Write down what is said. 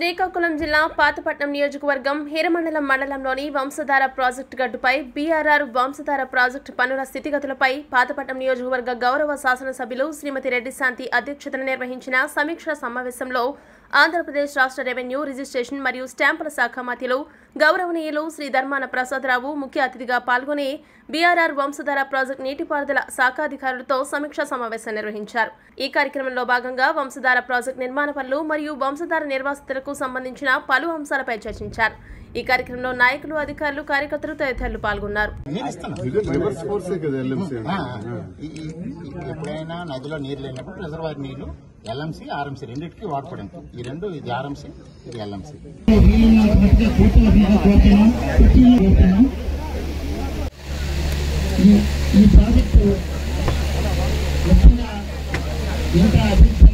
శ్రీకాకుళం జిల్లా పాతపట్నం నియోజకవర్గం హీరమండలం మండలంలోని వంశధార ప్రాజెక్టు గడ్డుపై బీఆర్ఆర్ వంశధార ప్రాజెక్టు పనుల స్థితిగతులపై పాతపట్నం నియోజకవర్గ గౌరవ శాసనసభ్యులు శ్రీమతి రెడ్డి శాంతి అధ్యక్షతన నిర్వహించిన సమీక్షా సమావేశంలో ఆంధ్రప్రదేశ్ రాష్ట్ర రెవెన్యూ రిజిస్ట్రేషన్ మరియు స్టాంపుల శాఖ మంత్రులు గౌరవనీయులు శ్రీ ధర్మాన ప్రసాదరావు ముఖ్య అతిథిగా పాల్గొని బీఆర్ఆర్ వంశధార ప్రాజెక్టు నీటిపారుదల శాఖాధికారులతో సమీక్షా సమావేశం నిర్వహించారు ఈ కార్యక్రమంలో భాగంగా వంశధార ప్రాజెక్టు నిర్మాణ పనులు మరియు వంశధార నిర్వాసితులకు సంబంధించిన పలు అంశాలపై చర్చించారు ఈ కార్యక్రమంలో నాయకులు అధికారులు కార్యకర్తలు తదితరులు పాల్గొన్నారు నేను ఇస్తాను ఇది రివర్స్ ఫోర్సే కదా ఎల్ఎంసీ ఆ, ఈ- ఈ- ఈ- ఎప్పుడైనా నదిలో నీరు లేనప్పుడు రిజర్వాయర్ నీళ్లు ఎల్ఎంసీ ఆర్ఎంసీ రెండింటికి వాడుకోవడానికి ఈ రెండు ఇది ఆర్ఎంసీ ఇది ఎల్ఎంసీ ఈ ఈ ప్రాజెక్టు ముఖ్యంగా ఎంత అభివృద్ధి